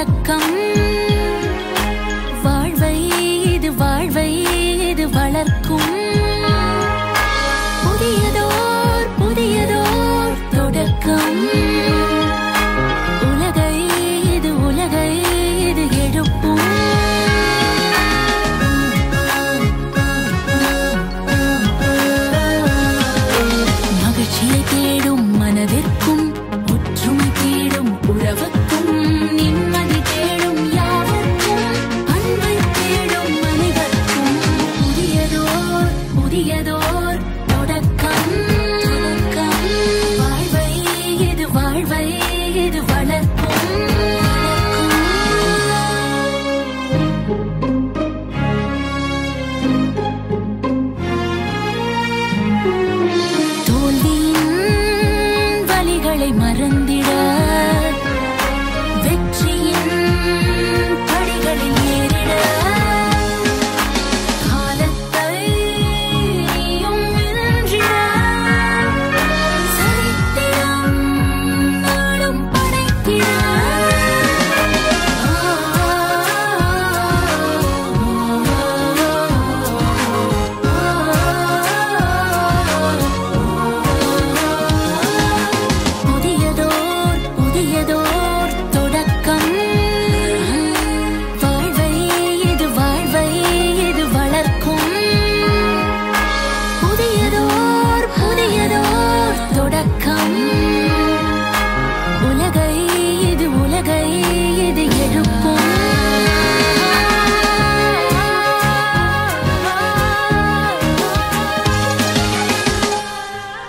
தொடக்கம் வாழ்வை இது வாழ்வை இது வளர்க்கும் புதியதோர் புதியதோர் தொடக்கம் உலகை இது உலகை இது எழுப்பும் மகிழ்ச்சியை தேடும் மனதிற்கும் ஒற்றுமை தேடும் உறவுக்கும் நிம்மதி தேடும் யாவர்க்கும் அன்பை தேடும் மனிதர்க்கும் புதியதோர் புதியதோர் தொடக்கம் தொடக்கம் வாழ்வை இது வாழ்வை இது வளர்க்கும் தோல்வியின் வலிகளை மறந்திட வெற்றியின் படிகளில் ஏறிட காலத்தை நீயும் வென்றிட சரித்திரம் நாளும் படைத்திட புதியதோர் புதியதோர் தொடக்கம் வாழ்வை இது வாழ்வை இது வளர்க்கும் புதியதோர் புதியதோர் தொடக்கம் உலகை இது உலகை இது எழுப்பும்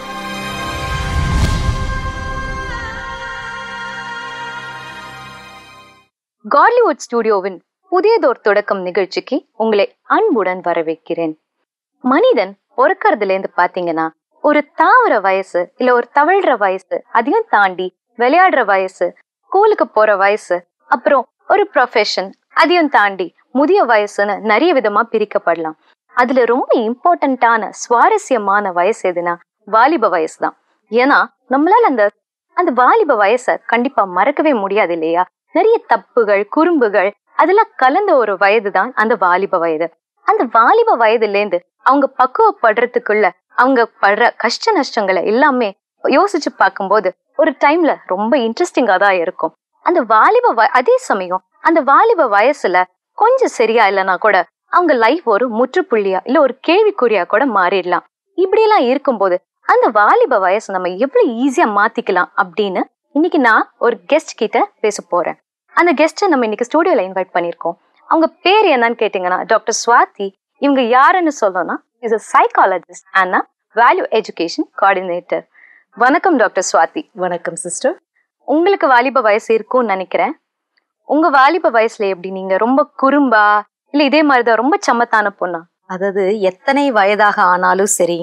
காலிவுட் ஸ்டுடியோவின் புதியதோர் தொடக்கம் நிகழ்ச்சிக்கு உங்களை அன்புடன் வரவேற்கிறேன் மனிதன் பொறக்கறதுல இருந்து பாத்தீங்கன்னா ஒரு தாவர வயசு இல்ல ஒரு தவழ்ற வயசு அதையும் தாண்டி விளையாடுற வயசு ஸ்கூலுக்கு போற வயசு அப்புறம் ஒரு ப்ரொஃபஷன் அதையும் தாண்டி முதிய வயசுன்னு நிறைய விதமா பிரிக்கப்படலாம் அதுல ரொம்ப இம்பார்ட்டன்டான சுவாரஸ்யமான வயசு எதுனா வாலிப வயசு தான் ஏன்னா நம்மளால அந்த அந்த வாலிப வயசை கண்டிப்பா மறக்கவே முடியாது இல்லையா நிறைய தப்புகள் குறும்புகள் அதெல்லாம் கலந்த ஒரு வயது தான் அந்த வாலிப வயது அந்த வாலிப வயதுல இருந்து அவங்க பக்குவப்படுறதுக்குள்ள அவங்க படுற கஷ்ட நஷ்டங்களை எல்லாமே யோசிச்சு பார்க்கும்போது ஒரு டைம்ல ரொம்ப இன்ட்ரெஸ்டிங்கா தான் இருக்கும் அந்த வாலிப வ அதே சமயம் அந்த வாலிப வயசுல கொஞ்சம் சரியா இல்லைன்னா கூட அவங்க லைஃப் ஒரு முற்றுப்புள்ளியா இல்ல ஒரு கேள்விக்குறியா கூட மாறிடலாம் இப்படி எல்லாம் இருக்கும்போது அந்த வாலிப வயசை நம்ம எவ்வளவு ஈஸியா மாத்திக்கலாம் அப்படின்னு இன்னைக்கு நான் ஒரு கெஸ்ட் கிட்ட பேச போறேன் அந்த கெஸ்ட்டை நம்ம இன்னைக்கு ஸ்டூடியோல இன்வைட் பண்ணிருக்கோம் அவங்க பேர் என்னன்னு கேட்டீங்கன்னா டாக்டர் ஸ்வாதி இவங்க யாருன்னு சொல்லணும்னா is a psychologist and value education coordinator வணக்கம் டாக்டர் ஸ்வாதி வணக்கம் சிஸ்டர் உங்களுக்கு வாலிப வயசு இருக்கும்னு நினைக்கிறேன் உங்க வாலிப வயசுல எப்படி நீங்க ரொம்ப குறும்பா இல்ல இதே மாதிரிதான் ரொம்ப சமத்தான பொண்ணா அதாவது எத்தனை வயதாக ஆனாலும் சரி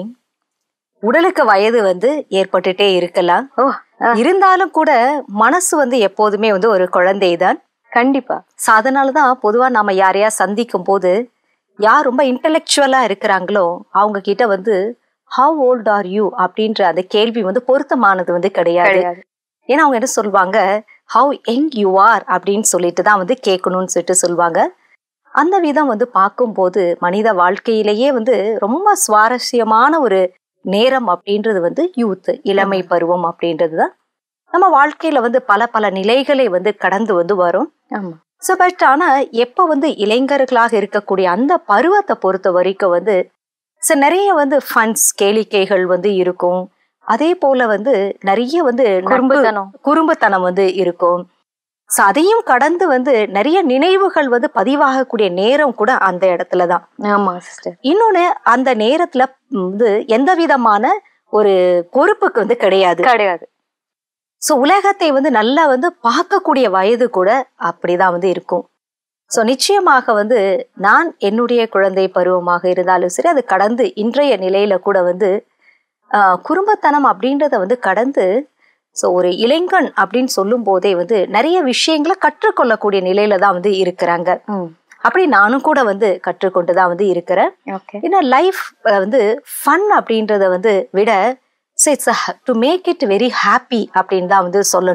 உடலுக்கு வயது வந்து ஏற்பட்டுட்டே இருக்கலாம் ஓ ஆ. இருந்தாலும் கூட மனசு வந்து எப்போதுமே வந்து ஒரு குழந்தைதான் கண்டிப்பா ஸோ அதனாலதான் பொதுவா நாம யாரையா சந்திக்கும் போது யார் ரொம்ப இன்டெலெக்சுவலா இருக்கிறாங்களோ அவங்க கிட்ட வந்து ஹவ் ஓல்ட் ஆர் யூ அப்படின்ற அந்த கேள்வி வந்து பொருத்தமானது வந்து கிடையாது கிடையாது ஏன்னா அவங்க என்ன சொல்லுவாங்க ஹவ் யங் யூ ஆர் அப்படின்னு சொல்லிட்டு தான் வந்து கேட்கணும்னு சொல்லிட்டு சொல்லுவாங்க அந்த விதம் வந்து பார்க்கும்போது மனித வாழ்க்கையிலேயே வந்து ரொம்ப சுவாரஸ்யமான ஒரு நேரம் அப்படின்றது வந்து யூத் இளமை பருவம் அப்படின்றது தான் நம்ம வாழ்க்கையில வந்து பல பல நிலைகளை வந்து கடந்து வந்து வரும் ஆமா ஸோ பட் ஆனா எப்போ வந்து இளைஞர்களாக இருக்கக்கூடிய அந்த பருவத்தை பொறுத்த வரைக்கும் வந்து ஸோ நிறைய வந்து ஃபன்ஸ் கேளிக்கைகள் வந்து இருக்கும் அதே போல வந்து நிறைய வந்து நட்பு- குறும்புத்தனம் குறும்புத்தனம் வந்து இருக்கும் ஸோ அதையும் கடந்து வந்து நிறைய நினைவுகள் வந்து பதிவாகக்கூடிய நேரம் கூட அந்த இடத்துல தான் ஆமா சிஸ்டர் இன்னொன்னு அந்த நேரத்துல வந்து எந்த விதமான ஒரு பொறுப்புக்கு வந்து கிடையாது கிடையாது ஸோ உலகத்தை வந்து நல்லா வந்து பார்க்கக்கூடிய வயது கூட அப்படிதான் வந்து இருக்கும் ஸோ நிச்சயமாக வந்து நான் என்னுடைய குழந்தை பருவமாக இருந்தாலும் சரி அது கடந்து இன்றைய நிலையில கூட வந்து ஆஹ், குறும்பத்தனம் அப்படின்றத வந்து கடந்து ஸோ ஒரு இளைஞன் அப்படின்னு சொல்லும் போதே வந்து நிறைய விஷயங்களை கற்றுக்கொள்ளக்கூடிய நிலையில தான் வந்து இருக்கிறாங்க ம் அப்படி நானும் கூட வந்து கற்றுக்கொண்டு தான் வந்து இருக்கிறேன் ஓகே ஏன்னா லைஃப் வந்து ஃபன் அப்படின்றத வந்து விட it's to make it very happy அப்படின்னு தான் வந்து சொல்லணும்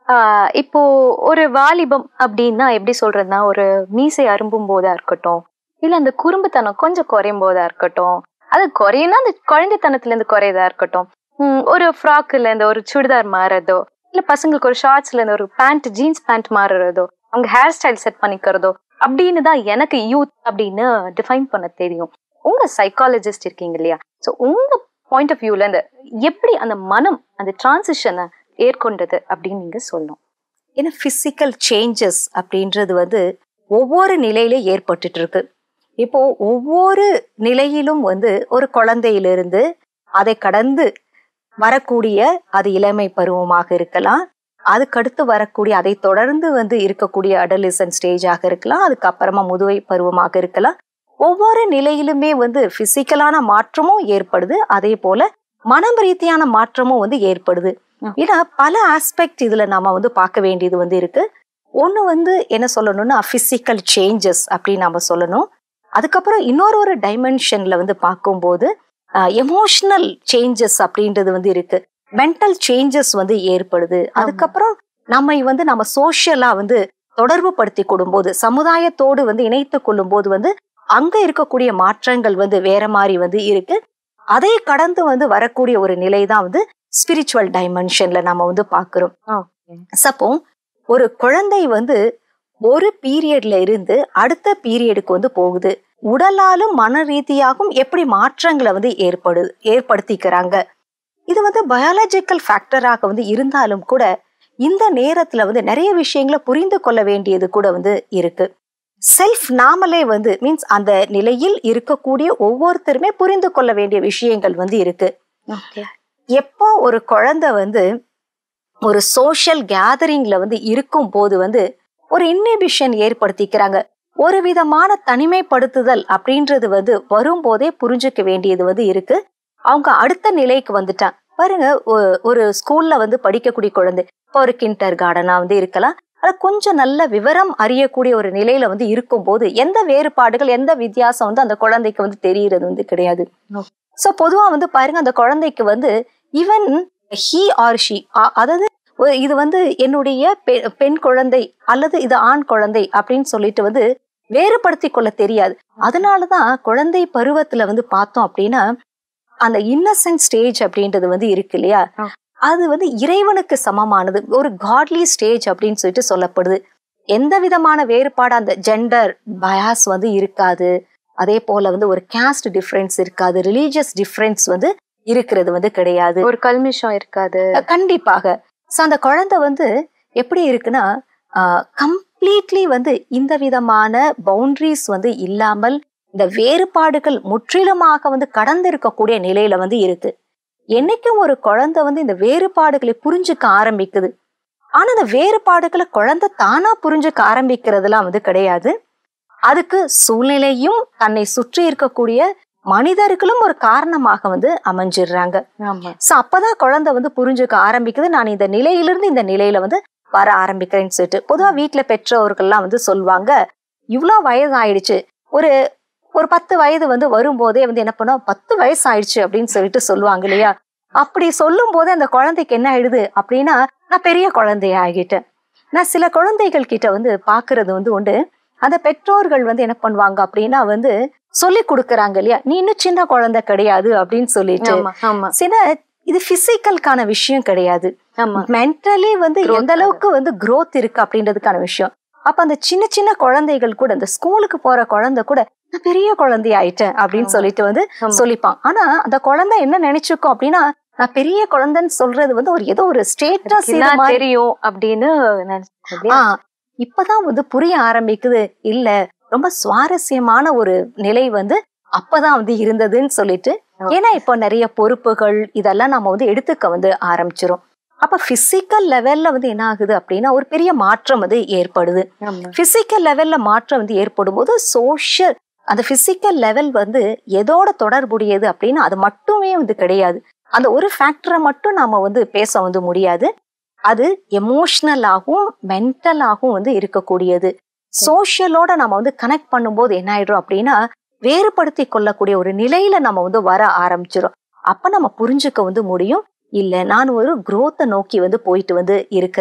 ஆஹ் இப்போ ஒரு வாலிபம் அப்படின்னா எப்படி சொல்றதுன்னா ஒரு மீசை அரும்பும் போதா இருக்கட்டும் இல்ல அந்த குறும்புத்தனம் கொஞ்சம் குறையும் போதா இருக்கட்டும் அது குறையும்னா அந்த குழந்தைத்தனத்துல இருந்து குறையதா இருக்கட்டும் உம் ஒரு ஃப்ராக்ல இருந்து ஒரு சுடிதார் மாறுறதோ இல்ல பசங்களுக்கு ஒரு ஷார்ட்ஸ்ல இருந்து ஒரு பேண்ட் ஜீன்ஸ் பேண்ட் மாறுறதோ அவங்க ஹேர் ஸ்டைல் செட் பண்ணிக்கிறதோ அப்படின்னு தான் எனக்கு யூத் அப்படின்னு டிஃபைன் பண்ண தெரியும் உங்க சைக்காலஜிஸ்ட் இருக்கீங்க இல்லையா ஸோ உங்க பாயிண்ட் ஆஃப் வியூல இந்த எப்படி அந்த மனம் அந்த டிரான்சிஷனை ஏற்கொண்டது அப்படின்னு நீங்க சொல்லணும் ஏன்னா பிசிக்கல் சேஞ்சஸ் அப்படின்றது வந்து ஒவ்வொரு நிலையில ஏற்பட்டுட்டு இருக்கு இப்போ ஒவ்வொரு நிலையிலும் வந்து ஒரு குழந்தையிலிருந்து அதை கடந்து வரக்கூடிய அது இளமை பருவமாக இருக்கலாம் அதுக்கடுத்து வரக்கூடிய அதை தொடர்ந்து வந்து இருக்கக்கூடிய அடலிசன் ஸ்டேஜாக இருக்கலாம் அதுக்கப்புறமா முதுவை பருவமாக இருக்கலாம் ஒவ்வொரு நிலையிலுமே வந்து பிசிக்கலான மாற்றமும் ஏற்படுது அதே போல மனம் ரீதியான மாற்றமும் வந்து ஏற்படுது ஏன்னா பல ஆஸ்பெக்ட் இதுல நாம வந்து பார்க்க வேண்டியது வந்து இருக்கு ஒண்ணு வந்து என்ன சொல்லணும்னா பிசிக்கல் சேஞ்சஸ் அப்படின்னு நாம சொல்லணும் அதுக்கப்புறம் இன்னொரு ஒரு டைமென்ஷன்ல வந்து பார்க்கும்போது எமோஷனல் சேஞ்சஸ் அப்படின்றது வந்து இருக்கு மென்டல் சேஞ்சஸ் வந்து ஏற்படுது அதுக்கப்புறம் நம்மை வந்து நம்ம சோஷியலா வந்து தொடர்பு படுத்தி கொள்ளும்போது சமுதாயத்தோடு வந்து இணைத்து கொள்ளும் போது வந்து அங்க இருக்கக்கூடிய மாற்றங்கள் வந்து வேற மாதிரி வந்து இருக்கு அதை கடந்து வந்து வரக்கூடிய ஒரு நிலை தான் வந்து ஸ்பிரிச்சுவல் டைமென்ஷன்ல நம்ம வந்து பாக்குறோம் சப்போ ஒரு குழந்தை வந்து ஒரு பீரியட்ல இருந்து அடுத்த பீரியடுக்கு வந்து போகுது உடலாலும் மன ரீதியாகவும் எப்படி மாற்றங்களை வந்து ஏற்படுது ஏற்படுத்திக்கிறாங்க இது வந்து பயாலஜிக்கல் ஃபேக்டராக வந்து இருந்தாலும் கூட இந்த நேரத்துல வந்து நிறைய விஷயங்களை புரிந்து கொள்ள வேண்டியது கூட வந்து இருக்கு செல்ஃப் நாமலே வந்து மீன்ஸ் அந்த நிலையில் இருக்கக்கூடிய ஒவ்வொருத்தருமே புரிந்து கொள்ள வேண்டிய விஷயங்கள் வந்து இருக்கு எப்போ ஒரு குழந்தை வந்து ஒரு சோஷியல் கேதரிங்ல வந்து இருக்கும் போது வந்து ஒரு இன்னிபிஷன் ஏற்படுத்திக்கிறாங்க ஒரு விதமான தனிமைப்படுத்துதல் அப்படின்றது வந்து வரும்போதே புரிஞ்சுக்க வேண்டியது வந்து இருக்கு அவங்க அடுத்த நிலைக்கு வந்துட்டான் பாருங்க ஒ- ஒரு ஸ்கூல்ல வந்து படிக்கக்கூடிய குழந்தை இப்போ ஒரு கிண்டர் கார்டனா வந்து இருக்கலாம் அது கொஞ்சம் நல்ல விவரம் அறியக்கூடிய ஒரு நிலையில வந்து இருக்கும்போது எந்த வேறுபாடுகள் எந்த வித்தியாசம் வந்து அந்த குழந்தைக்கு வந்து தெரியறது வந்து கிடையாது சோ பொதுவா வந்து பாருங்க அந்த குழந்தைக்கு வந்து ஈவன் ஹி ஆர் ஷி அதாவது ஒரு- இது வந்து என்னுடைய பெ- பெண் குழந்தை அல்லது இது ஆண் குழந்தை அப்படின்னு சொல்லிட்டு வந்து வேறுபடுத்தி கொள்ள தெரியாது அதனாலதான் குழந்தை பருவத்துல வந்து பார்த்தோம் அப்படின்னா அந்த இன்னசென்ட் ஸ்டேஜ் அப்படின்றது வந்து இருக்கு இல்லையா ஆ. அது வந்து இறைவனுக்கு சமமானது ஒரு காட்லி ஸ்டேஜ் அப்படின்னு சொல்லிட்டு சொல்லப்படுது எந்த விதமான வேறுபாடு அந்த ஜெண்டர் பயாஸ் வந்து இருக்காது அதே போல வந்து ஒரு கேஸ்ட் டிஃபரன்ஸ் இருக்காது ரிலீஜியஸ் டிஃபரன்ஸ் வந்து இருக்கிறது வந்து கிடையாது ஒரு கல்மிஷம் இருக்காது கண்டிப்பாக சோ அந்த குழந்தை வந்து எப்படி இருக்குன்னா கம்ப்ளீட்லி வந்து இந்த விதமான பவுண்டரிஸ் வந்து இல்லாமல் இந்த வேறுபாடுகள் முற்றிலுமாக வந்து கடந்து இருக்கக்கூடிய நிலையில வந்து இருக்கு என்னைக்கும் ஒரு குழந்தை வந்து இந்த வேறுபாடுகளை புரிஞ்சுக்க ஆரம்பிக்குது ஆனா அந்த வேறுபாடுகளை குழந்தை தானா புரிஞ்சுக்க ஆரம்பிக்கிறதுலாம் வந்து கிடையாது அதுக்கு சூழ்நிலையும் தன்னை சுற்றி இருக்கக்கூடிய மனிதர்களும் ஒரு காரணமாக வந்து அமைஞ்சிடுறாங்க ஆமா சோ அப்பதான் குழந்தை வந்து புரிஞ்சுக்க ஆரம்பிக்குது நான் இந்த நிலையிலிருந்து இந்த நிலையில வந்து வர ஆரம்பிக்கிறேன்னு சொல்லிட்டு பொதுவா வீட்டுல பெற்றோர்கள்லாம் வந்து சொல்லுவாங்க இவ்வளோ வயது ஆயிடுச்சு ஒரு ஒரு பத்து வயது வந்து வரும்போதே வந்து என்ன பண்ணோம் பத்து வயசு ஆயிடுச்சு அப்படின்னு சொல்லிட்டு சொல்லுவாங்க இல்லையா அப்படி சொல்லும் போதே அந்த குழந்தைக்கு என்ன ஆயிடுது அப்படின்னா நான் பெரிய குழந்தைய ஆகிட்டேன் நான் சில குழந்தைகள் கிட்ட வந்து பாக்குறது வந்து உண்டு அந்த பெற்றோர்கள் வந்து என்ன பண்ணுவாங்க அப்படின்னா வந்து சொல்லி கொடுக்கறாங்க இல்லையா நீ இன்னும் சின்ன குழந்தை கிடையாது அப்படின்னு சொல்லிட்டு ஆமா ஆமா சில இது பிசிக்கல்கான விஷயம் கிடையாது ஆமா மென்டலி வந்து Growth எந்த அளவுக்கு வந்து growth இருக்கு அப்படின்றதுக்கான விஷயம் அப்ப அந்த சின்ன சின்ன குழந்தைகள் கூட இந்த ஸ்கூலுக்கு போற குழந்தை கூட நான் பெரிய குழந்தை ஆயிட்டேன் அப்படின்னு ஆமா. சொல்லிட்டு வந்து ஆமா. சொல்லிப்பான் ஆனா அந்த குழந்தை என்ன நினைச்சுக்கும் அப்படின்னா நான் பெரிய குழந்தைன்னு சொல்றது வந்து ஒரு ஏதோ ஒரு ஸ்டேட்டஸ் இது இதுதான் மாதிரி தெரியும் அப்படின்னு நினைச்சேன் ஆ இப்பதான் வந்து புரிய ஆரம்பிக்குது இல்ல ரொம்ப சுவாரஸ்யமான ஒரு நிலை வந்து அப்பதான் வந்து இருந்ததுன்னு சொல்லிட்டு ஏன்னா இப்போ நிறைய பொறுப்புகள் இதெல்லாம் நம்ம வந்து எடுத்துக்க வந்து ஆரம்பிச்சிரும் அப்ப பிசிக்கல் லெவல்ல வந்து என்ன ஆகுது அப்படின்னா ஒரு பெரிய மாற்றம் வந்து ஏற்படுது ஆமா பிசிக்கல் லெவல்ல மாற்றம் வந்து ஏற்படும் போது சோஷியல் அந்த பிசிக்கல் லெவல் வந்து எதோட தொடர்புடையது அப்படின்னா அது மட்டுமே வந்து கிடையாது அந்த ஒரு ஃபேக்டரை மட்டும் நாம வந்து பேச வந்து முடியாது அது எமோஷ்னலாகவும் மென்டலாகவும் வந்து இருக்கக்கூடியது சோஷியலோட நம்ம வந்து கனெக்ட் பண்ணும்போது என்ன ஆயிடும் அப்படின்னா வேறுபடுத்தி கொள்ளக்கூடிய ஒரு நிலையில நம்ம வந்து வர ஆரம்பிச்சிடும் அப்ப நம்ம புரிஞ்சுக்க வந்து முடியும் இல்ல நான் ஒரு growth-அ நோக்கி வந்து போயிட்டு வந்து இருக்கிறேன்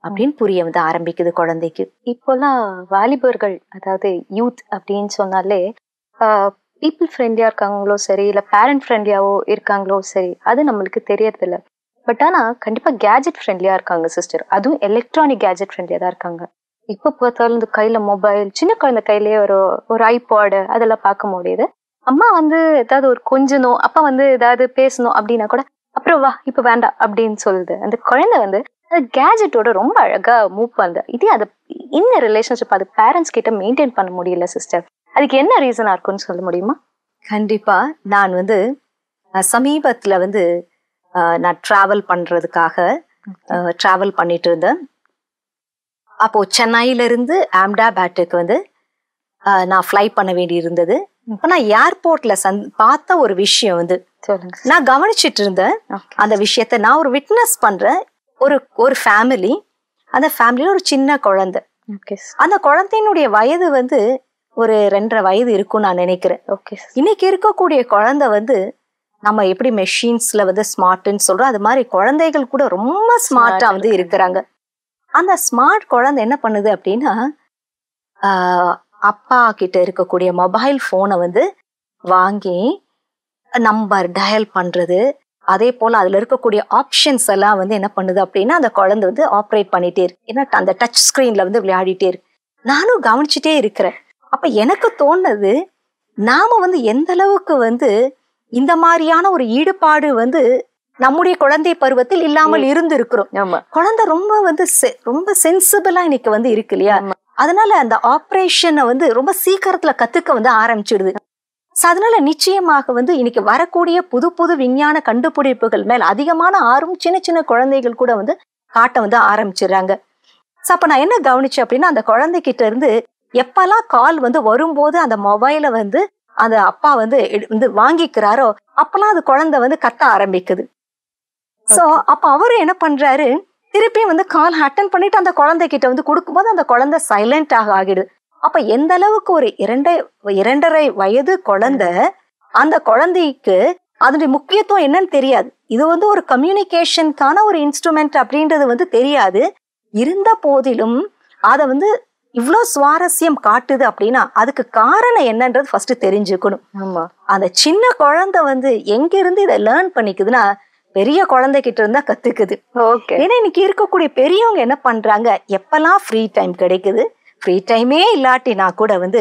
அப்படின்னு புரிய வந்து ஆரம்பிக்குது குழந்தைக்கு இப்போலாம் வாலிபர்கள் அதாவது யூத் அப்படின்னு சொன்னாலே பீப்புள் ஃப்ரெண்ட்லியா இருக்காங்களோ சரி இல்ல பேரண்ட் ஃப்ரெண்ட்லியாவோ இருக்காங்களோ சரி அது நம்மளுக்கு தெரியறது இல்ல பட் ஆனா கண்டிப்பா கேஜெட் ஃப்ரெண்ட்லியா இருக்காங்க சிஸ்டர் அதுவும் எலக்ட்ரானிக் கேஜெட் ஃப்ரெண்ட்லியா தான் இருக்காங்க இப்ப பார்த்தாலும் இந்த கையில மொபைல் சின்ன குழந்தை கையிலேயே ஒரு ஒரு ஐபாடு அதெல்லாம் பார்க்க முடியுது அம்மா வந்து ஏதாவது ஒரு கொஞ்சணும் அப்பா வந்து ஏதாவது பேசணும் அப்படின்னா கூட அப்புறம் வா இப்ப வேண்டாம் அப்படின்னு சொல்லுது அந்த குழந்தை வந்து அந்த கேஜெட்டோட ரொம்ப அழகா மூவ் பண்ணுது இதே அது இந்த ரிலேஷன்ஷிப் அது பேரண்ட்ஸ் கிட்ட மெயின்டைன் பண்ண முடியல சிஸ்டர் அதுக்கு என்ன ரீசனா இருக்கும்னு சொல்ல முடியுமா கண்டிப்பா நான் வந்து அஹ், சமீபத்துல வந்து அஹ், நான் டிராவல் பண்றதுக்காக டிராவல் பண்ணிட்டு இருந்தேன் அப்போ சென்னையில இருந்து ஆம்டாபேட்டுக்கு வந்து அஹ், நான் ஃப்ளை பண்ண வேண்டி இருந்தது இப்போ நான் ஏர்போர்ட்ல சந் பார்த்த ஒரு விஷயம் வந்து சொல்லுங்க நான் கவனிச்சிட்டு இருந்தேன் Okay. அந்த விஷயத்த நான் ஒரு விட்னஸ் பண்றேன் ஒரு ஒரு ஃபேமிலி அந்த ஃபேமிலியில ஒரு சின்ன குழந்தை ஓகே அந்த குழந்தையினுடைய வயது வந்து ஒரு ரெண்டரை வயது இருக்கும்னு நான் நினைக்கிறேன் ஓகே இன்னைக்கு இருக்கக்கூடிய குழந்தை வந்து நம்ம எப்படி மெஷின்ஸ்ல வந்து ஸ்மார்ட்னு சொல்றோம் அது மாதிரி குழந்தைகள் கூட ரொம்ப ஸ்மார்ட்டா வந்து இருக்கிறாங்க அந்த ஸ்மார்ட் குழந்தை என்ன பண்ணுது அப்படின்னா ஆஹ், அப்பா கிட்ட இருக்கக்கூடிய மொபைல் போனை வந்து வாங்கி நம்பர் டயல் பண்றது அதே போல அதுல இருக்கக்கூடிய ஆப்ஷன்ஸ் எல்லாம் வந்து என்ன பண்ணுது அப்படின்னா அந்த குழந்தை வந்து ஆப்ரேட் பண்ணிட்டே இருக்கு ஏன்னா அந்த டச் ஸ்கிரீன்ல வந்து விளையாடிட்டே இருக்கு நானும் கவனிச்சுட்டே இருக்கிறேன் அப்ப எனக்கு தோணுது நாம வந்து எந்த அளவுக்கு வந்து இந்த மாதிரியான ஒரு ஈடுபாடு வந்து நம்முடைய குழந்தை பருவத்தில் இல்லாமல் இருந்து இருக்கிறோம் ஆமா குழந்தை ரொம்ப வந்து se- ரொம்ப சென்சிபிளா இன்னைக்கு வந்து இருக்கு இல்லையா ஆமா. அதனால அந்த ஆப்ரேஷனை வந்து ரொம்ப சீக்கிரத்துல கத்துக்க வந்து ஆரம்பிச்சிடுது So, அதனால நிச்சயமாக வந்து இன்னைக்கு வரக்கூடிய புது புது விஞ்ஞான கண்டுபிடிப்புகள் மேல் அதிகமான ஆர்வம் சின்ன சின்ன குழந்தைகள் கூட வந்து காட்ட வந்து ஆரம்பிச்சிடுறாங்க ஸோ அப்ப நான் என்ன கவனிச்சேன் அப்படின்னா அந்த குழந்தைகிட்ட இருந்து எப்பெல்லாம் கால் வந்து வரும்போது அந்த மொபைலை வந்து அந்த அப்பா வந்து எடு- வந்து வாங்கிக்கிறாரோ அப்பெல்லாம் அது குழந்தை வந்து கத்த ஆரம்பிக்குது சோ அப்ப அவரு என்ன பண்றாரு திருப்பியும் வந்து கால் அட்டன் பண்ணிட்டு அந்த குழந்தைகிட்ட வந்து கொடுக்கும்போது அந்த குழந்தை சைலண்ட் ஆக ஆகிடுது அப்ப எந்த அளவுக்கு ஒரு இரண்டை இரண்டரை வயது குழந்தை அந்த குழந்தைக்கு அதனுடைய முக்கியத்துவம் என்னன்னு தெரியாது இது வந்து ஒரு கம்யூனிகேஷனுக்கான ஒரு இன்ஸ்ட்ருமெண்ட் அப்படின்றது வந்து தெரியாது இருந்த போதிலும் அதை வந்து இவ்வளோ சுவாரஸ்யம் காட்டுது அப்படின்னா அதுக்கு காரணம் என்னன்றது ஃபர்ஸ்ட் தெரிஞ்சுக்கணும் ஆமா அந்த சின்ன குழந்தை வந்து எங்க இருந்து இதை லேர்ன் பண்ணிக்குதுன்னா பெரிய குழந்தைகிட்ட இருந்தா கத்துக்குது ஓகே ஏன்னா இன்னைக்கு இருக்கக்கூடிய பெரியவங்க என்ன பண்றாங்க எப்பெல்லாம் ஃப்ரீ டைம் கிடைக்குது ஃப்ரீ டைமே இல்லாட்டினா கூட வந்து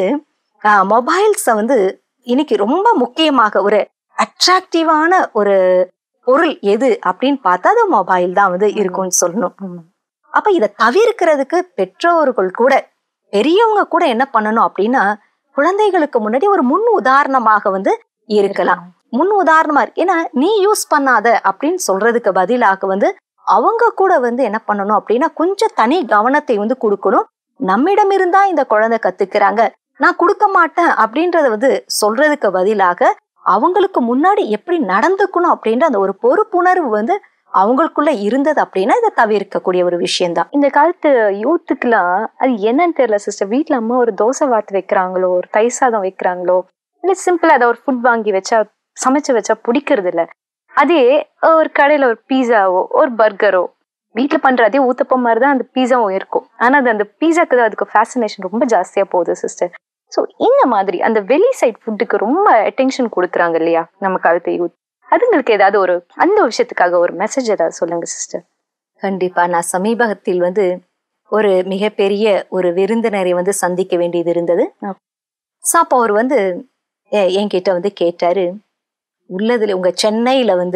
மொபைல்ஸை வந்து இன்னைக்கு ரொம்ப முக்கியமாக ஒரு அட்ராக்டிவான ஒரு பொருள் எது அப்படின்னு பார்த்தா அது மொபைல் தான் வந்து இருக்கும்னு சொல்லணும் அப்ப இதை தவிர்க்கிறதுக்கு பெற்றோர்கள் கூட பெரியவங்க கூட என்ன பண்ணணும் அப்படின்னா குழந்தைகளுக்கு முன்னாடி ஒரு முன் உதாரணமாக வந்து இருக்கலாம் முன் உதாரணமா இருக்கு ஏன்னா நீ யூஸ் பண்ணாத அப்படின்னு சொல்றதுக்கு பதிலாக வந்து அவங்க கூட வந்து என்ன பண்ணணும் அப்படின்னா கொஞ்சம் தனி கவனத்தை வந்து கொடுக்கணும் நம்மிடம் இருந்தா இந்த குழந்தை கத்துக்கிறாங்க நான் கொடுக்க மாட்டேன் அப்படின்றத வந்து சொல்றதுக்கு பதிலாக அவங்களுக்கு முன்னாடி எப்படி நடந்துக்கணும் அப்படின்ற அந்த ஒரு பொறுப்புணர்வு வந்து அவங்களுக்குள்ள இருந்தது அப்படின்னா இதை தவிர்க்கக்கூடிய ஒரு விஷயம்தான் இந்த காலத்து யூத்துக்குலாம் அது என்னன்னு தெரியல சிஸ்டர் வீட்ல அம்மா ஒரு தோசை வாத்து வைக்கிறாங்களோ ஒரு தயிர் சாதம் வைக்கிறாங்களோ இல்ல சிம்பிளா அதை ஒரு ஃபுட் வாங்கி வச்சா சமைச்சு வச்சா பிடிக்கிறது இல்ல அதே ஒரு கடையில ஒரு பீஸாவோ ஒரு பர்கரோ வீட்ல பண்ற அதே ஊத்தப்பம் மாதிரி தான் அந்த பீஸாவும் இருக்கும் ஆனா அது அந்த பீஸாக்கு தான் அதுக்கு ஃபேசினேஷன் ரொம்ப ஜாஸ்தியா போகுது சிஸ்டர் ஸோ இந்த மாதிரி அந்த வெளி சைட் ஃபுட்டுக்கு ரொம்ப அட்டென்ஷன் கொடுக்குறாங்க இல்லையா நம்ம காலத்து யூத் அதுங்களுக்கு ஏதாவது ஒரு அந்த விஷயத்துக்காக ஒரு மெசேஜ் ஏதாவது சொல்லுங்க சிஸ்டர் கண்டிப்பா நான் சமீபத்தில் வந்து ஒரு மிகப்பெரிய ஒரு விருந்தினரை வந்து சந்திக்க வேண்டியது இருந்தது ஆ. ஸோ அப்போ அவர் வந்து எ- என்கிட்ட வந்து கேட்டாரு உள்ளதுல உங்க சென்னையில வந்து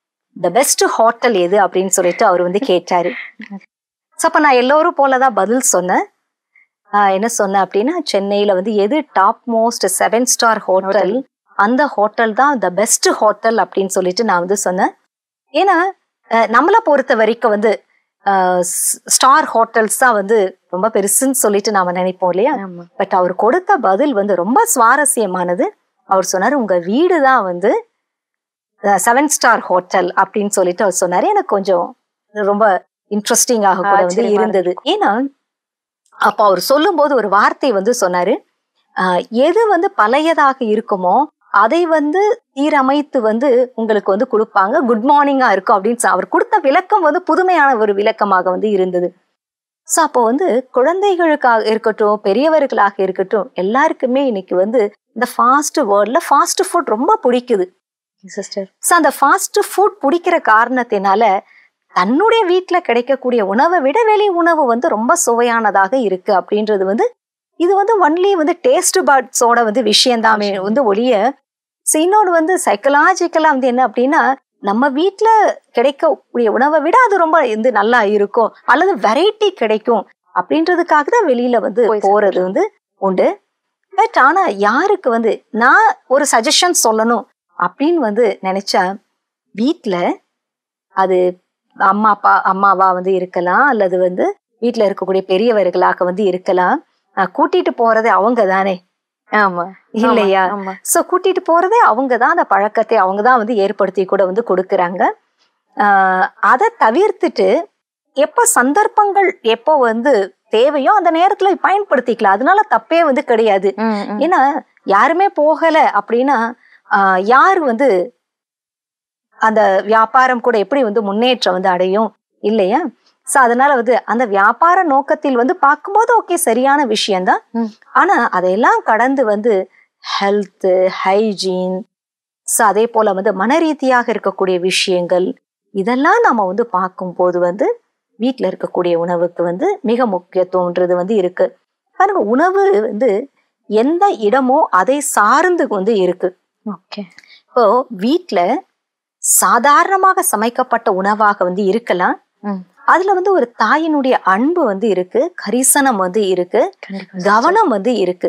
த பெஸ்ட் ஹோட்டல் எது அப்படின்னு சொல்லிட்டு அவர் வந்து கேட்டாரு ஸோ அப்போ நான் எல்லோரும் போலதான் பதில் சொன்னேன் ஆஹ் என்ன சொன்னேன் அப்படின்னா சென்னையில வந்து எது top most seven star hotel அந்த ஹோட்டல் தான் த பெஸ்ட் ஹோட்டல் அப்படின்னு சொல்லிட்டு நான் வந்து சொன்னேன் ஏன்னா அஹ், நம்மளை பொறுத்த வரைக்கும் வந்து ஸ்டார் ஹோட்டல்ஸ் தான் வந்து ரொம்ப பெருசுன்னு சொல்லிட்டு நாம நினைப்போம் இல்லையா ஆமா பட் அவர் கொடுத்த பதில் வந்து ரொம்ப சுவாரஸ்யமானது அவர் சொன்னாரு உங்க வீடு தான் வந்து செவன் ஸ்டார் ஹோட்டல் அப்படின்னு சொல்லிட்டு அவர் சொன்னாரு எனக்கு கொஞ்சம் ரொம்ப இன்ட்ரெஸ்டிங்காக கூட வந்து ஆச்சரியமா இருந்தது ஏன்னா அப்ப அவர் சொல்லும்போது ஒரு வார்த்தை வந்து சொன்னாரு ஆஹ், எது வந்து பழையதாக இருக்குமோ அதை வந்து சீரமைத்து வந்து உங்களுக்கு வந்து கொடுப்பாங்க குட் மார்னிங்கா இருக்கும் அப்படின்னு சொ- அவர் கொடுத்த விளக்கம் வந்து புதுமையான ஒரு விளக்கமாக வந்து இருந்தது ஸோ அப்போ வந்து குழந்தைகளுக்காக இருக்கட்டும் பெரியவர்களாக இருக்கட்டும் எல்லாருக்குமே இன்னைக்கு வந்து இந்த ஃபாஸ்ட் வேர்ல்ட்ல ஃபாஸ்ட் ஃபுட் ரொம்ப பிடிக்குது சிஸ்டர் ஸோ அந்த ஃபாஸ்ட் ஃபுட் பிடிக்கிற காரணத்தினால தன்னுடைய வீட்ல கிடைக்கக்கூடிய உணவை விட வெளி உணவு வந்து ரொம்ப சுவையானதாக இருக்கு அப்படின்றது வந்து இது வந்து ஒன்லி வந்து டேஸ்ட் பட்ஸோட வந்து விஷயம்தான் வந்து ஒழிய ஸோ இன்னொன்று வந்து சைக்கலாஜிக்கலாக வந்து என்ன அப்படின்னா நம்ம வீட்ல கிடைக்கக்கூடிய உணவை விட அது ரொம்ப வந்து நல்லா இருக்கும் அல்லது வெரைட்டி கிடைக்கும் அப்படின்றதுக்காக தான் வெளியில வந்து போய் போறது வந்து உண்டு பட் ஆனா யாருக்கு வந்து நான் ஒரு சஜஷன் சொல்லணும் அப்படின்னு வந்து நினைச்சா வீட்ல அது அம்மா அப்பா அம்மாவா வந்து இருக்கலாம் அல்லது வந்து வீட்ல இருக்கக்கூடிய பெரியவர்களாக வந்து இருக்கலாம் அஹ் கூட்டிட்டு போறது அவங்க தானே ஆமா இல்லையா ஆமா சோ கூட்டிட்டு போறதே அவங்க தான் அந்த பழக்கத்தை அவங்க தான் வந்து ஏற்படுத்தி கூட வந்து கொடுக்கறாங்க ஆஹ் அதை தவிர்த்துட்டு எப்ப சந்தர்ப்பங்கள் எப்போ வந்து தேவையோ அந்த நேரத்துல பயன்படுத்திக்கலாம் அதனால தப்பே வந்து கிடையாது ம், ம். ஏன்னா யாருமே போகல அப்படின்னா ஆஹ் யார் வந்து அந்த வியாபாரம் கூட எப்படி வந்து முன்னேற்றம் வந்து அடையும் இல்லையா சோ அதனால வந்து அந்த வியாபார நோக்கத்தில் வந்து பார்க்கும்போது ஓகே சரியான விஷயம்தான் ம். ஆனா அதையெல்லாம் கடந்து வந்து ஹெல்த் ஹைஜீன் ஸோ அதே போல வந்து மன ரீதியாக இருக்கக்கூடிய விஷயங்கள் இதெல்லாம் நம்ம வந்து பார்க்கும்போது வந்து வீட்டில் இருக்கக்கூடிய உணவுக்கு வந்து மிக முக்கியத்துவம்ன்றது வந்து இருக்கு பாருங்க உணவு வந்து எந்த இடமோ அதை சார்ந்து வந்து இருக்கு ஓகே இப்போ வீட்டில் சாதாரணமாக சமைக்கப்பட்ட உணவாக வந்து இருக்கலாம் ம். அதுல வந்து ஒரு தாயினுடைய அன்பு வந்து இருக்கு கரிசனம் வந்து இருக்கு கண்டிப்பா கவனம் வந்து இருக்கு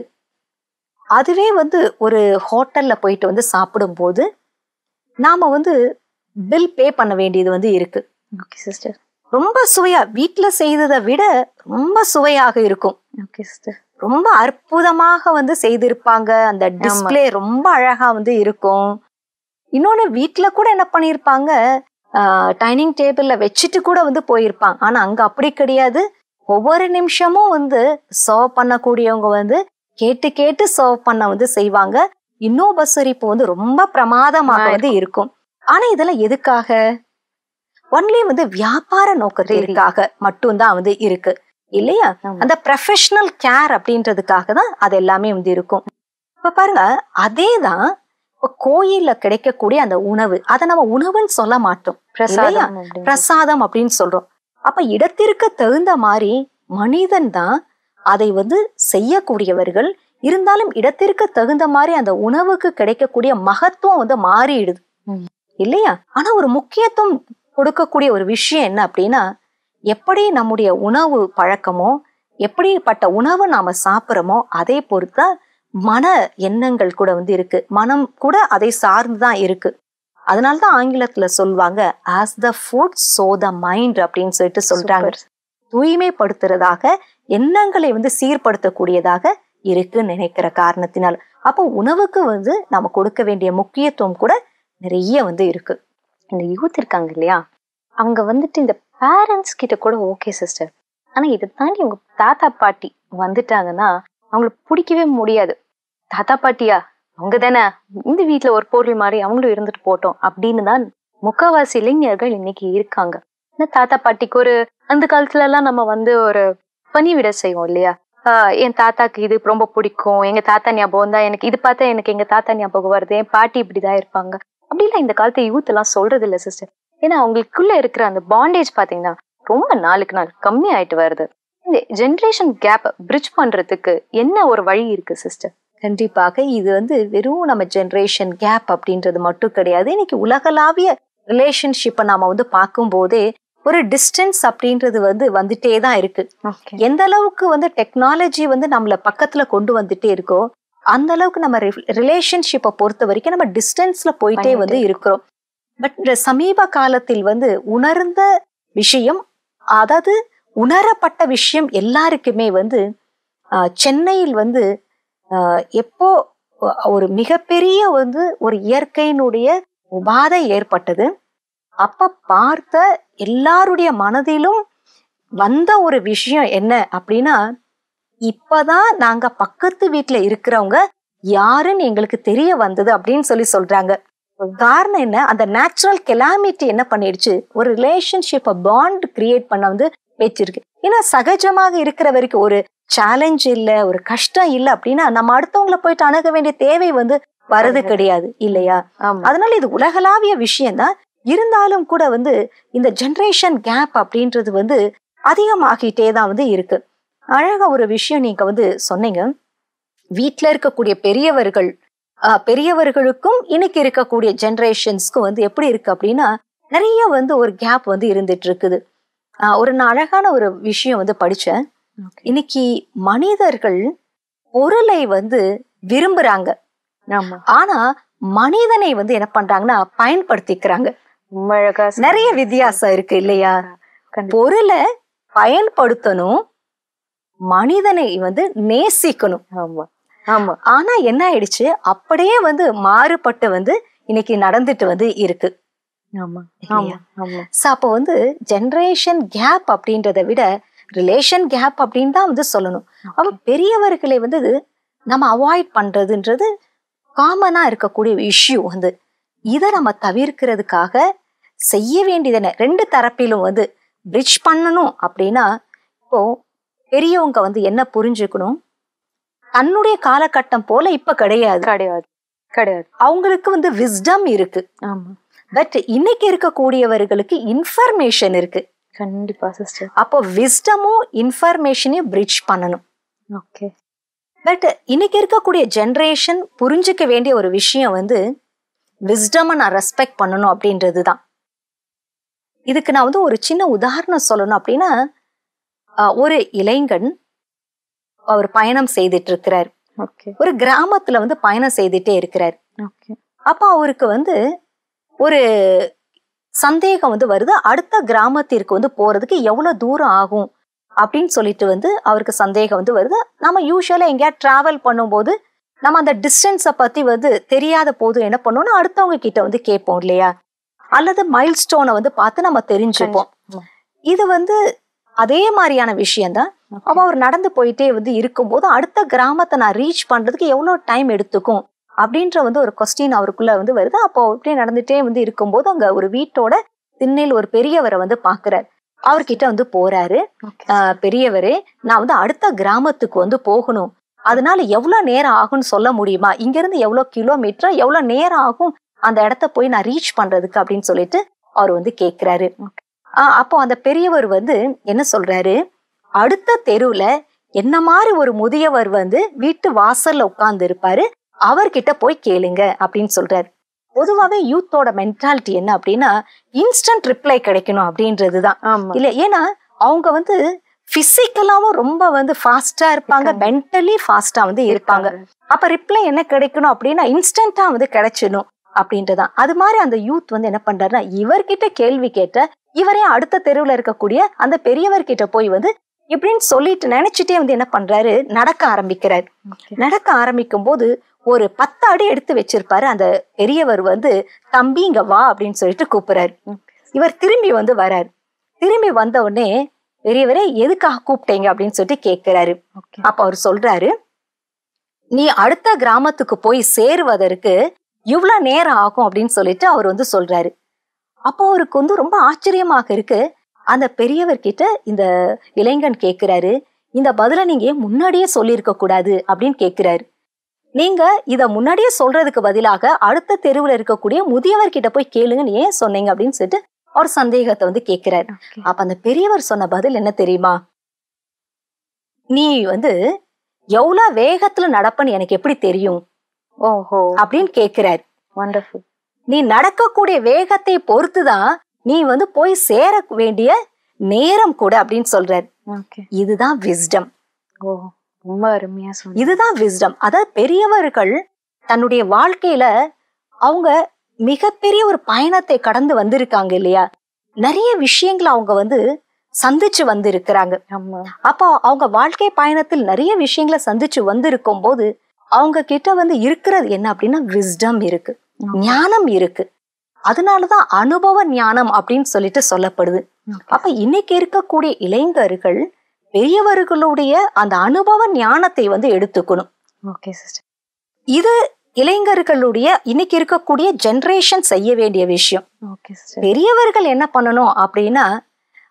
அதுவே வந்து ஒரு ஹோட்டல்ல போயிட்டு வந்து சாப்பிடும்போது நாம வந்து பில் பே பண்ண வேண்டியது வந்து இருக்கு ஓகே சிஸ்டர் ரொம்ப சுவையா வீட்ல செய்ததை விட ரொம்ப சுவையாக இருக்கும் ஓகே சிஸ்டர் ரொம்ப அற்புதமாக வந்து செய்திருப்பாங்க அந்த டிஸ்ப்ளே ரொம்ப அழகா வந்து இருக்கும் இன்னொன்னு வீட்ல கூட என்ன பண்ணியிருப்பாங்க டைனிங் டேபிள்ல வச்சுட்டு கூட வந்து போயிருப்பாங்க ஆனா அங்க அப்படி கிடையாது ஒவ்வொரு நிமிஷமும் வந்து சர்வ் பண்ணக்கூடியவங்க வந்து கேட்டு கேட்டு சர்வ் பண்ண வந்து செய்வாங்க இன்னோபசரிப்பு வந்து ரொம்ப பிரமாதமாக வந்து இருக்கும் ஆனா இதெல்லாம் எதுக்காக ஒன்லி வந்து வியாபார நோக்கத்திற்காக மட்டும்தான் வந்து இருக்கு இல்லையா ஆமா. அந்த ப்ரொஃபஷனல் கேர் அப்படின்றதுக்காக தான் அது எல்லாமே வந்து இருக்கும் இப்ப பாருங்க அதே தான் இப்போ கோயில்ல கிடைக்கக்கூடிய அந்த உணவு அதை நம்ம உணவுன்னு சொல்ல மாட்டோம் இல்லையா? பிரசாதம் அப்படின்னு. பிரசாதம் அப்படின்னு சொல்றோம் அப்ப இடத்திற்கு தகுந்த மாதிரி மனிதன் தான் அதை வந்து செய்யக்கூடியவர்கள் இருந்தாலும் இடத்திற்கு தகுந்த மாதிரி அந்த உணவுக்கு கிடைக்கக்கூடிய மகத்துவம் வந்து மாறிடுது ம். இல்லையா ஆனா ஒரு முக்கியத்துவம் கொடுக்கக்கூடிய ஒரு விஷயம் என்ன அப்படின்னா எப்படி நம்முடைய உணவு பழக்கமோ எப்படிப்பட்ட உணவு நாம சாப்பிட்றோமோ அதே பொறுத்தா மன எண்ணங்கள் கூட வந்து இருக்கு மனம் கூட அதை சார்ந்துதான் இருக்கு அதனால தான் ஆங்கிலத்துல சொல்லுவாங்க as the food so the mind அப்படின்னு சொல்லிட்டு சொல்றாங்க Super. தூய்மைப்படுத்துறதாக எண்ணங்களை வந்து சீர்படுத்தக்கூடியதாக இருக்குன்னு நினைக்கிற காரணத்தினால் அப்போ உணவுக்கு வந்து நம்ம கொடுக்க வேண்டிய முக்கியத்துவம் கூட நிறைய வந்து இருக்கு இந்த யூத் இருக்காங்க இல்லையா அவங்க வந்துட்டு இந்த பேரண்ட்ஸ் கிட்ட கூட ஓகே சிஸ்டர் ஆனா இதை தாண்டி உங்க தாத்தா பாட்டி வந்துட்டாங்கன்னா அவங்களுக்கு பிடிக்கவே முடியாது தாத்தா பாட்டியா அவங்க தானே இந்த வீட்ல ஒரு பொருள் மாதிரி அவங்களும் இருந்துட்டு போட்டோம் அப்படின்னு தான் முக்காவாசி இளைஞர்கள் இன்னைக்கு இருக்காங்க இந்த தாத்தா பாட்டிக்கு ஒரு அந்த காலத்துல எல்லாம் நம்ம வந்து ஒரு பணிவிட செய்வோம் இல்லையா ஆஹ் என் தாத்தாக்கு இது ரொம்ப பிடிக்கும் எங்க தாத்தா ஞாபகம் தான் எனக்கு இது பார்த்தா எனக்கு எங்க தாத்தா ஞாபகம் வருது என் பாட்டி இப்படிதான் இருப்பாங்க அப்படிலாம் இந்த காலத்து யூத் எல்லாம் சொல்றது இல்ல சிஸ்டர் ஏன்னா அவங்களுக்குள்ள இருக்கிற அந்த பாண்டேஜ் பாத்தீங்கன்னா ரொம்ப நாளுக்கு நாள் கம்மி ஆயிட்டு வருது இந்த ஜென்ரேஷன் கேப் பிரிட்ஜ் பண்றதுக்கு என்ன ஒரு வழி இருக்கு சிஸ்டர் கண்டிப்பாக இது வந்து வெறும் நம்ம ஜென்ரேஷன் கேப் அப்படின்றது மட்டும் கிடையாது இன்னைக்கு உலகளாவிய ரிலேஷன்ஷிப்பை நாம வந்து பார்க்கும்போதே ஒரு டிஸ்டன்ஸ் அப்படின்றது வந்து வந்துட்டே தான் இருக்கு ஓகே எந்த அளவுக்கு வந்து டெக்னாலஜி வந்து நம்மள பக்கத்துல கொண்டு வந்துட்டே இருக்கோ அந்த அளவுக்கு நம்ம ரிலேஷன்ஷிப்பை பொறுத்த வரைக்கும் நம்ம டிஸ்டன்ஸ்ல போயிட்டே பண்ணிட்டே வந்து இருக்கிறோம் பட் இந்த சமீப காலத்தில் வந்து உணர்ந்த விஷயம் அதாவது உணரப்பட்ட விஷயம் எல்லாருக்குமே வந்து ஆஹ், சென்னையில் வந்து ஆஹ், எப்போ ஒ- ஒரு மிகப்பெரிய வந்து ஒரு இயற்கையினுடைய உபாதை ஏற்பட்டது அப்ப பார்த்த எல்லாருடைய மனதிலும் வந்த ஒரு விஷயம் என்ன அப்படின்னா இப்பதான் நாங்க பக்கத்து வீட்ல இருக்கிறவங்க யாருன்னு எங்களுக்கு தெரிய வந்தது அப்படின்னு சொல்லி சொல்றாங்க காரணம் என்ன அந்த நேச்சுரல் கெலாமிட்டி என்ன பண்ணிடுச்சு ஒரு ரிலேஷன்ஷிப்பை பாண்ட் கிரியேட் பண்ண வந்து வச்சிருக்கு ஏன்னா சகஜமாக இருக்கிற வரைக்கும் ஒரு சேலஞ்ச் இல்ல ஒரு கஷ்டம் இல்ல அப்படின்னா நம்ம அடுத்தவங்கள போயிட்டு அணுக வேண்டிய தேவை வந்து வரது கிடையாது இல்லையா ஆமா அதனால இது உலகளாவிய விஷயம்தான் இருந்தாலும் கூட வந்து இந்த ஜெனரேஷன் கேப் அப்படின்றது வந்து அதிகமாகிட்டே தான் வந்து இருக்கு அழகா ஒரு விஷயம் நீங்க வந்து சொன்னீங்க வீட்ல இருக்கக்கூடிய பெரியவர்கள் ஆஹ், பெரியவர்களுக்கும் இன்னைக்கு இருக்கக்கூடிய ஜெனரேஷன்ஸ்க்கும் வந்து எப்படி இருக்கு அப்படின்னா நிறைய வந்து ஒரு கேப் வந்து இருந்துட்டு இருக்குது ஆஹ், ஒரு நான் அழகான ஒரு விஷயம் வந்து படிச்சேன் Okay. இன்னைக்கு மனிதர்கள் பொருளை வந்து விரும்புறாங்க ஆமா ஆனா மனிதனை வந்து என்ன பண்றாங்கன்னா பயன்படுத்திக்கிறாங்க ரொம்ப அழகா சொன்னீங்க. நிறைய வித்தியாசம் இருக்கு இல்லையா கண்டிப்பா. பொருளை பயன்படுத்தணும் மனிதனை வந்து நேசிக்கணும் ஆமா ஆமா ஆனா என்ன ஆயிடுச்சு அப்படியே வந்து மாறுபட்டு வந்து இன்னைக்கு நடந்துட்டு வந்து இருக்கு ஆமா இல்லையா? ஆமா ஆமா So, அப்போ வந்து ஜெனரேஷன் கேப் அப்படின்றத விட ரிலேஷன் கேப் அப்படின்னு தான் வந்து சொல்லணும் அப்ப பெரியவர்களை வந்து நம்ம அவாய்ட் பண்றதுன்றது காமனா இருக்கக்கூடிய இஷ்யூ வந்து இதை நம்ம தவிர்க்கிறதுக்காக செய்ய வேண்டியது என்ன ரெண்டு தரப்பிலும் வந்து பிரிட்ஜ் பண்ணணும் அப்படின்னா இப்போ பெரியவங்க வந்து என்ன புரிஞ்சுக்கணும் தன்னுடைய காலகட்டம் போல இப்ப கிடையாது கிடையாது கிடையாது அவங்களுக்கு வந்து விஸ்டம் இருக்கு ஆமா பட் இன்னைக்கு இருக்கக்கூடியவர்களுக்கு இன்ஃபர்மேஷன் இருக்கு கண்டிப்பா சிஸ்டர் அப்போ விஸ்டமும் இன்ஃபர்மேஷனையும் பிரிட்ஜ் பண்ணணும் ஓகே பட் இன்னைக்கு இருக்கக்கூடிய ஜெனரேஷன் புரிஞ்சுக்க வேண்டிய ஒரு விஷயம் வந்து விஸ்டமை நான் ரெஸ்பெக்ட் பண்ணணும் அப்படின்றது தான் இதுக்கு நான் வந்து ஒரு சின்ன உதாரணம் சொல்லணும் அப்படின்னா ஆஹ், ஒரு இளைஞன் அவர் பயணம் செய்துட்டு இருக்கிறார் ஓகே ஒரு கிராமத்துல வந்து பயணம் செய்துட்டே இருக்கிறார் ஓகே அப்போ அவருக்கு வந்து ஒரு சந்தேகம் வந்து வருது அடுத்த கிராமத்திற்கு வந்து போறதுக்கு எவ்வளவு தூரம் ஆகும் அப்படின்னு சொல்லிட்டு வந்து அவருக்கு சந்தேகம் வந்து வருது நம்ம யூஸ்வலா எங்கேயா டிராவல் பண்ணும்போது நம்ம அந்த டிஸ்டன்ஸை பத்தி வந்து தெரியாத போது என்ன பண்ணோம்னா அடுத்தவங்க கிட்ட வந்து கேட்போம் இல்லையா அல்லது மைல் ஸ்டோனை வந்து பார்த்து நம்ம தெரிஞ்சுப்போம் ஆமா. இது வந்து அதே மாதிரியான விஷயம்தான் அப்ப அவர் நடந்து போயிட்டே வந்து இருக்கும்போது அடுத்த கிராமத்தை நான் ரீச் பண்றதுக்கு எவ்வளவு டைம் எடுத்துக்கும் அப்படின்ற வந்து ஒரு கொஸ்டின் அவருக்குள்ள வந்து வருது அப்போ அப்படியே நடந்துட்டே வந்து இருக்கும்போது அங்க ஒரு வீட்டோட திண்ணையில் ஒரு பெரியவரை வந்து பாக்குறாரு அவர்கிட்ட வந்து போறாரு ஓகே ஆஹ் பெரியவரே நான் வந்து அடுத்த கிராமத்துக்கு வந்து போகணும் அதனால எவ்வளவு நேரம் ஆகும்னு சொல்ல முடியுமா இங்க இருந்து எவ்வளவு கிலோமீட்டர் எவ்வளவு நேரம் ஆகும் அந்த இடத்த போய் நான் ரீச் பண்றதுக்கு அப்படின்னு சொல்லிட்டு அவர் வந்து கேக்குறாரு ஆஹ் அப்போ அந்த பெரியவர் வந்து என்ன சொல்றாரு அடுத்த தெருவுல என்ன மாதிரி ஒரு முதியவர் வந்து வீட்டு வாசல்ல உட்கார்ந்து இருப்பாரு அவர்கிட்ட போய் கேளுங்க அப்படின்னு சொல்றாரு பொதுவாவே யூத்தோட மென்டாலிட்டி என்ன அப்படின்னா இன்ஸ்டன்ட் ரிப்ளை கிடைக்கணும் அப்படின்றதுதான் ஆமா இல்ல ஏன்னா அவங்க வந்து பிசிக்கலாவும் ரொம்ப வந்து ஃபாஸ்டா இருப்பாங்க இருக்காங்க. மென்டலி ஃபாஸ்டா வந்து இருப்பாங்க அப்ப ரிப்ளை என்ன கிடைக்கணும் அப்படின்னா இன்ஸ்டன்டா வந்து கிடைச்சிடும் அப்படின்றதான் அது மாதிரி அந்த யூத் வந்து என்ன பண்றாருன்னா இவர்கிட்ட கேள்வி கேட்ட இவரே அடுத்த தெருவுல இருக்கக்கூடிய அந்த பெரியவர்கிட்ட போய் வந்து இப்படின்னு சொல்லிட்டு நினைச்சிட்டே வந்து என்ன பண்றாரு நடக்க ஆரம்பிக்கிறாரு Okay. நடக்க ஆரம்பிக்கும் போது ஒரு பத்து அடி எடுத்து வச்சிருப்பாரு அந்த பெரியவர் வந்து தம்பி இங்க வா அப்படின்னு சொல்லிட்டு கூப்பிடுறாரு இவர் திரும்பி வந்து வராரு திரும்பி வந்த உடனே பெரியவரே எதுக்காக கூப்பிட்டீங்க அப்படின்னு சொல்லிட்டு கேட்கிறாரு ஓகே அப்ப அவர் சொல்றாரு நீ அடுத்த கிராமத்துக்கு போய் சேருவதற்கு இவ்வளவு நேரம் ஆகும் அப்படின்னு சொல்லிட்டு அவர் வந்து சொல்றாரு அப்போ அவருக்கு வந்து ரொம்ப ஆச்சரியமாக இருக்கு அந்த பெரியவர்கிட்ட இந்த இளைஞன் கேக்குறாரு இந்த பதில நீங்க ஏன் முன்னாடியே சொல்லியிருக்க கூடாது அப்படின்னு கேக்குறாரு நீங்க இத முன்னாடியே சொல்றதுக்கு பதிலாக அடுத்த தெருவுல இருக்கக்கூடிய முதியவர்கிட்ட போய் கேளுங்கன்னு ஏன் சொன்னீங்க அப்படின்னு சொல்லிட்டு அவர் சந்தேகத்தை வந்து கேக்குறாரு அப்ப அந்த பெரியவர் சொன்ன பதில் என்ன தெரியுமா நீ வந்து எவ்வளவு வேகத்துல நடப்பன்னு எனக்கு எப்படி தெரியும் ஓஹோ அப்படின்னு கேக்குறாரு வண்டர்ஃபுல் நீ நடக்கக்கூடிய வேகத்தை பொறுத்துதான் நீ வந்து போய் சேர வேண்டிய நேரம் கூட அப்படின்னு சொல்றாரு ஓகே இதுதான் விஸ்டம் ஓ ரொம்ப அருமையா சொன்னீங்க இதுதான் விஸ்டம் அதாவது பெரியவர்கள் தன்னுடைய வாழ்க்கையில அவங்க மிகப்பெரிய ஒரு பயணத்தை கடந்து வந்திருக்காங்க இல்லையா நிறைய விஷயங்களை அவங்க வந்து சந்திச்சு வந்து இருக்கிறாங்க ஆமா அப்போ அவங்க வாழ்க்கை பயணத்தில் நிறைய விஷயங்களை சந்திச்சு வந்திருக்கும் போது அவங்க கிட்ட வந்து இருக்கிறது என்ன அப்படின்னா விஸ்டம் இருக்கு ஞானம் இருக்கு அதனாலதான் அனுபவ ஞானம் அப்படின்னு சொல்லிட்டு சொல்லப்படுது அப்ப இன்னைக்கு இருக்கக்கூடிய இளைஞர்கள் பெரியவர்களுடைய அந்த அனுபவ ஞானத்தை வந்து எடுத்துக்கணும் ஓகே சிஸ்டர் இது இளைஞர்களுடைய இன்னைக்கு இருக்கக்கூடிய ஜெனரேஷன் செய்ய வேண்டிய விஷயம் ஓகே சிஸ்டர் பெரியவர்கள் என்ன பண்ணணும் அப்படின்னா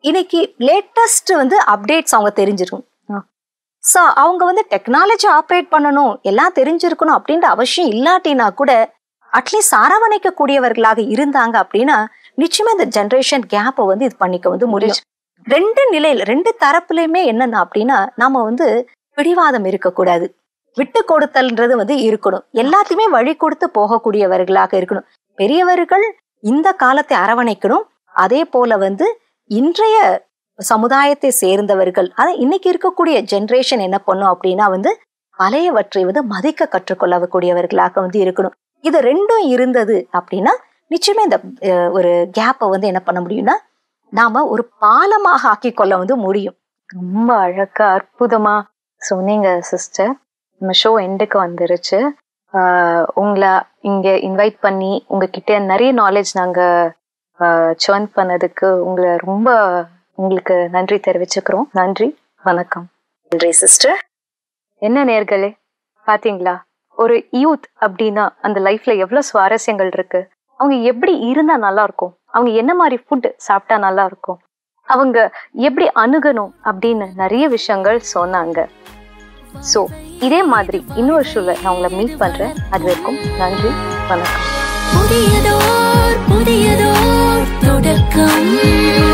இன்னைக்கு லேட்டஸ்ட் வந்து அப்டேட்ஸ் அவங்க தெரிஞ்சிருக்கும் ஆ. ஸோ அவங்க வந்து டெக்னாலஜி ஆப்ரேட் பண்ணணும் எல்லாம் தெரிஞ்சிருக்கணும் அப்படின்ற அவசியம் இல்லாட்டினா கூட அட்லீஸ்ட் அரவணைக்க கூடியவர்களாக இருந்தாங்க அப்படின்னா நிச்சயமா இந்த ஜெனரேஷன் கேப்பை வந்து இது பண்ணிக்க வந்து முடியும் ரெண்டு நிலையில ரெண்டு தரப்புலயுமே என்னன்னா அப்படின்னா நாம வந்து பிடிவாதம் இருக்கக்கூடாது விட்டு கொடுத்தல்ன்றது வந்து இருக்கணும் எல்லாத்தையுமே வழி கொடுத்து போகக்கூடியவர்களாக இருக்கணும் பெரியவர்கள் இந்த காலத்தை அரவணைக்கணும் அதே போல வந்து இன்றைய சமுதாயத்தை சேர்ந்தவர்கள் அத இன்னைக்கு இருக்கக்கூடிய ஜெனரேஷன் என்ன பண்ணும் அப்படின்னா வந்து பழையவற்றை வந்து மதிக்க கற்றுக்கொள்ளக்கூடியவர்களாக வந்து இருக்கணும் இது ரெண்டும் இருந்தது அப்படின்னா நிச்சயமா இந்த அஹ், ஒரு கேப்பை வந்து என்ன பண்ண முடியும்னா நாம ஒரு பாலமாக ஆக்கி கொள்ள வந்து முடியும் ரொம்ப அழகா அற்புதமா சொன்னீங்க சிஸ்டர் நம்ம ஷோ எண்டுக்கு வந்துருச்சு ஆஹ் உங்களை இங்க இன்வைட் பண்ணி உங்ககிட்ட நிறைய நாலேஜ் நாங்க சேர்ன் பண்ணதுக்கு உங்களை ரொம்ப உங்களுக்கு நன்றி தெரிவிச்சுக்கிறோம் நன்றி வணக்கம் நன்றி சிஸ்டர் என்ன நேர்களே பாத்தீங்களா ஒரு யூத் அப்படின்னா அந்த லைஃப்ல எவ்வளவு சுவாரஸ்யங்கள் இருக்கு அவங்க எப்படி இருந்தா நல்லா இருக்கும் அவங்க என்ன மாதிரி ஃபுட் சாப்பிட்டா நல்லா இருக்கும் அவங்க எப்படி அணுகணும் அப்படின்னு நிறைய விஷயங்கள் சொன்னாங்க சோ இதே மாதிரி இன்னொரு ஷூல நான் உங்களை மீட் பண்றேன் அது வரைக்கும் நன்றி வணக்கம் புதியதோர் புதியதோர் தொடக்கம்